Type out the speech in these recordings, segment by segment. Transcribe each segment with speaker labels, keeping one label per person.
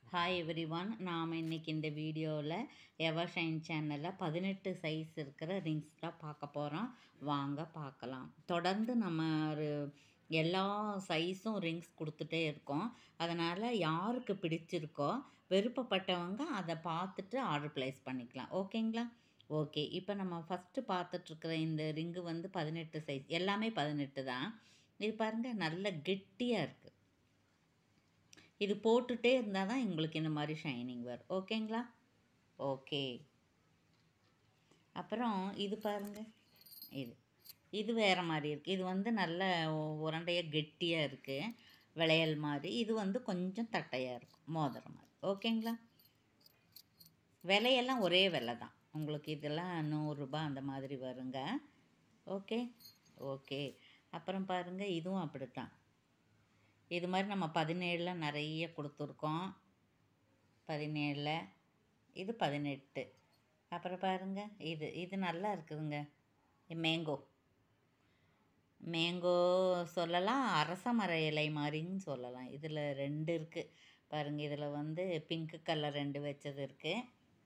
Speaker 1: hi every one நாம் இன்றைக்கி இந்த வீடியோவில் எவர் ஷைன் சேனலில் பதினெட்டு சைஸ் இருக்கிற ரிங்ஸ் தான் பார்க்க போகிறோம் வாங்க பார்க்கலாம் தொடர்ந்து நம்ம ஒரு எல்லா சைஸும் ரிங்ஸ் கொடுத்துட்டே இருக்கோம் அதனால் யாருக்கு பிடிச்சிருக்கோ விருப்பப்பட்டவங்க அதை பார்த்துட்டு ஆர்டர் ப்ளேஸ் பண்ணிக்கலாம் ஓகேங்களா ஓகே இப்போ நம்ம ஃபஸ்ட்டு பார்த்துட்ருக்குற இந்த ரிங்கு வந்து பதினெட்டு சைஸ் எல்லாமே பதினெட்டு தான் இது பாருங்கள் நல்ல கெட்டியாக இருக்குது இது போட்டுகிட்டே இருந்தால் தான் உங்களுக்கு இந்த மாதிரி ஷைனிங் வரும் ஓகேங்களா ஓகே அப்புறம் இது பாருங்கள் இது இது வேறு மாதிரி இருக்குது இது வந்து நல்ல உரண்டையாக கெட்டியாக இருக்குது விளையல் மாதிரி இது வந்து கொஞ்சம் தட்டையாக இருக்கும் மோதிரம் மாதிரி ஓகேங்களா விலையெல்லாம் ஒரே விலை தான் உங்களுக்கு இதெல்லாம் நூறுரூபா அந்த மாதிரி வருங்க ஓகே ஓகே அப்புறம் பாருங்கள் இதுவும் அப்படித்தான் இது மாதிரி நம்ம பதினேழில் நிறைய கொடுத்துருக்கோம் பதினேழில் இது பதினெட்டு அப்புறம் பாருங்கள் இது இது நல்லா இருக்குதுங்க மேங்கோ மேங்கோ சொல்லலாம் அரச மர இலை மாதிரின்னு சொல்லலாம் இதில் ரெண்டு இருக்குது பாருங்கள் இதில் வந்து பிங்க்கு கலர் ரெண்டு வச்சது இருக்குது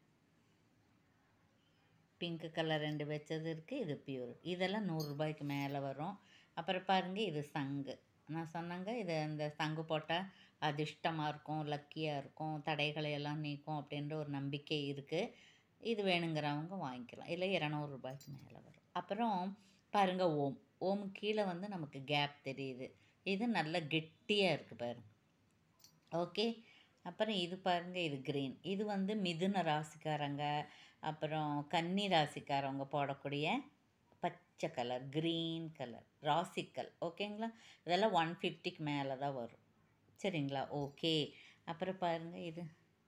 Speaker 1: பிங்க்கு கலர் ரெண்டு வச்சது இருக்குது இது பியூர் இதெல்லாம் நூறுரூபாய்க்கு மேலே வரும் அப்புறம் பாருங்கள் இது சங்கு நான் சொன்னேங்க இது இந்த சங்கு போட்டால் அதிர்ஷ்டமாக இருக்கும் லக்கியாக இருக்கும் தடைகளை எல்லாம் நீக்கும் அப்படின்ற ஒரு நம்பிக்கை இருக்குது இது வேணுங்கிறவங்க வாங்கிக்கலாம் இல்லை இரநூறுபாய்க்கு மேலே வரும் அப்புறம் பாருங்கள் ஓம் ஓம் கீழே வந்து நமக்கு கேப் தெரியுது இது நல்ல கெட்டியாக இருக்குது பாருங்க ஓகே அப்புறம் இது பாருங்கள் இது க்ரீன் இது வந்து மிதுன ராசிக்காரங்க அப்புறம் கன்னி ராசிக்காரவங்க போடக்கூடிய பச்சை கலர் க்ரீன் கலர் ராசிக்கல் ஓகேங்களா இதெல்லாம் ஒன் ஃபிஃப்டிக்கு மேலே தான் வரும் சரிங்களா ஓகே அப்புறம் பாருங்கள் இது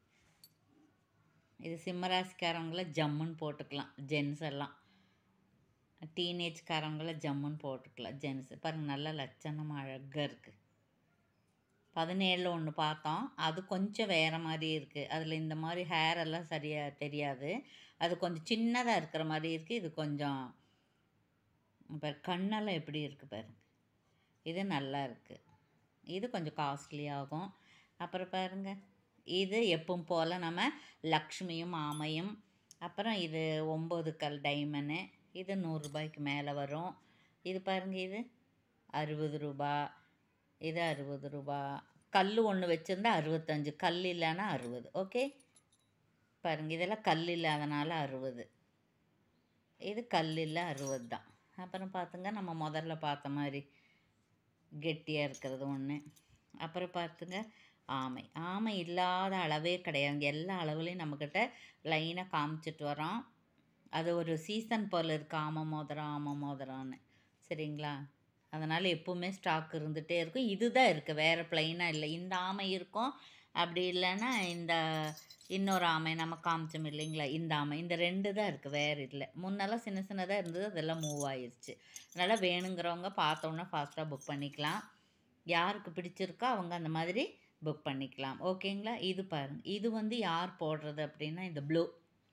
Speaker 1: இது சிம்மராசிக்காரவங்கள ஜம்முன்னு போட்டுக்கலாம் ஜென்ஸ் எல்லாம் டீனேஜ்காரவங்கள ஜம்முன்னு போட்டுக்கலாம் ஜென்ஸ் பாருங்கள் நல்ல லட்சணம் அழகாக இருக்குது பதினேழில் ஒன்று பார்த்தோம் அது கொஞ்சம் வேறு மாதிரி இருக்குது அதில் இந்த மாதிரி ஹேர் எல்லாம் சரியாக தெரியாது அது கொஞ்சம் சின்னதாக இருக்கிற மாதிரி இருக்குது இது கொஞ்சம் இப்போ கண்ணெல்லாம் எப்படி இருக்குது பாருங்க இது நல்லா இருக்குது இது கொஞ்சம் காஸ்ட்லி ஆகும் அப்புறம் பாருங்க இது எப்பவும் போல் நம்ம லக்ஷ்மியும் ஆமையும் அப்புறம் இது ஒம்பது கல் டைமண்டு இது நூறுரூபாய்க்கு மேலே வரும் இது பாருங்கள் இது அறுபது ரூபா இது அறுபது ரூபா கல் ஒன்று வச்சுருந்தா அறுபத்தஞ்சு கல் இல்லைன்னா அறுபது ஓகே பாருங்கள் இதெல்லாம் கல் இல்லாதனால அறுபது இது கல் இல்லை அறுபது தான் அப்புறம் பார்த்துங்க நம்ம முதல்ல பார்த்த மாதிரி கெட்டியாக இருக்கிறது ஒன்று அப்புறம் பார்த்துங்க ஆமை ஆமை இல்லாத அளவே கிடையாது எல்லா அளவுலேயும் நம்மக்கிட்ட லைனாக காமிச்சிட்டு வரோம் அது ஒரு சீசன் போல் இருக்குது ஆமை மோதிரம் ஆமை மோதிரம்னு சரிங்களா அதனால் எப்போவுமே ஸ்டாக் இருந்துகிட்டே இருக்கும் இது தான் இருக்குது வேறு ப்ளைனாக இல்லை இந்த ஆமை இருக்கும் அப்படி இல்லைன்னா இந்த இன்னொரு ஆமை நம்ம காமிச்சோம் இல்லைங்களா இந்த ஆமை இந்த ரெண்டு தான் இருக்குது வேறு இல்லை முன்னெல்லாம் சின்ன சின்னதாக இருந்தது அதெல்லாம் மூவ் ஆயிடுச்சு அதனால் வேணுங்கிறவங்க பார்த்தோன்னே ஃபாஸ்ட்டாக புக் பண்ணிக்கலாம் யாருக்கு பிடிச்சிருக்கோ அவங்க அந்த மாதிரி புக் பண்ணிக்கலாம் ஓகேங்களா இது பாருங்கள் இது வந்து யார் போடுறது அப்படின்னா இந்த ப்ளூ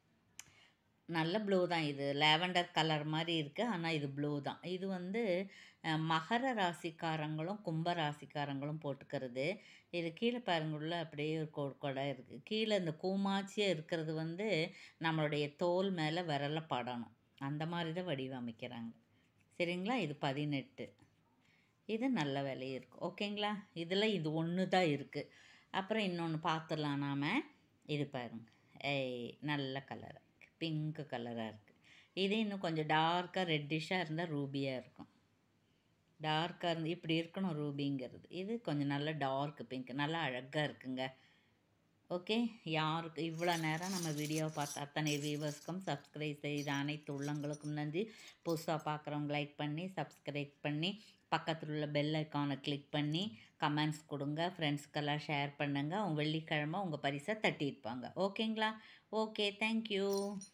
Speaker 1: நல்ல ப்ளூ தான் இது லேவண்டர் கலர் மாதிரி இருக்குது ஆனால் இது ப்ளூ தான் இது வந்து மகர ராசிக்காரங்களும் கும்ப ராசிக்காரங்களும் போட்டுக்கிறது இது கீழே பாருங்குள்ள அப்படியே ஒரு கோடு கோடாக இருக்குது கீழே இந்த கூமாச்சியாக இருக்கிறது வந்து நம்மளுடைய தோல் மேலே விரல படணும் அந்த மாதிரி தான் வடிவமைக்கிறாங்க சரிங்களா இது பதினெட்டு இது நல்ல விலை இருக்குது ஓகேங்களா இதில் இது ஒன்று தான் இருக்குது அப்புறம் இன்னொன்று பார்த்துடலாம் நாம் இது பாருங்க ஏய் நல்ல கலர் பிங்க் கலராக இருக்குது இது இன்னும் கொஞ்சம் டார்க்காக ரெட்டிஷாக இருந்தால் ரூபியாக இருக்கும் டார்க்காக இருந்து இப்படி இருக்கணும் ரூபிங்கிறது இது கொஞ்சம் நல்ல டார்க் பிங்க் நல்லா அழகாக இருக்குங்க ஓகே யாருக்கு இவ்வளோ நேரம் நம்ம வீடியோவை பார்த்த அத்தனை வியூவர்ஸ்க்கும் சப்ஸ்கிரைப் செய்த அனைத்து உள்ளங்களுக்கும் நன்றி புதுசாக பார்க்குறவங்க லைக் பண்ணி சப்ஸ்கிரைப் பண்ணி பக்கத்தில் உள்ள பெல் ஐக்கானை கிளிக் பண்ணி கமெண்ட்ஸ் கொடுங்க ஃப்ரெண்ட்ஸ்க்கெல்லாம் ஷேர் பண்ணுங்கள் உங்கள் வெள்ளிக்கிழமை உங்கள் பரிசை தட்டியிருப்பாங்க ஓகேங்களா ஓகே தேங்க்யூ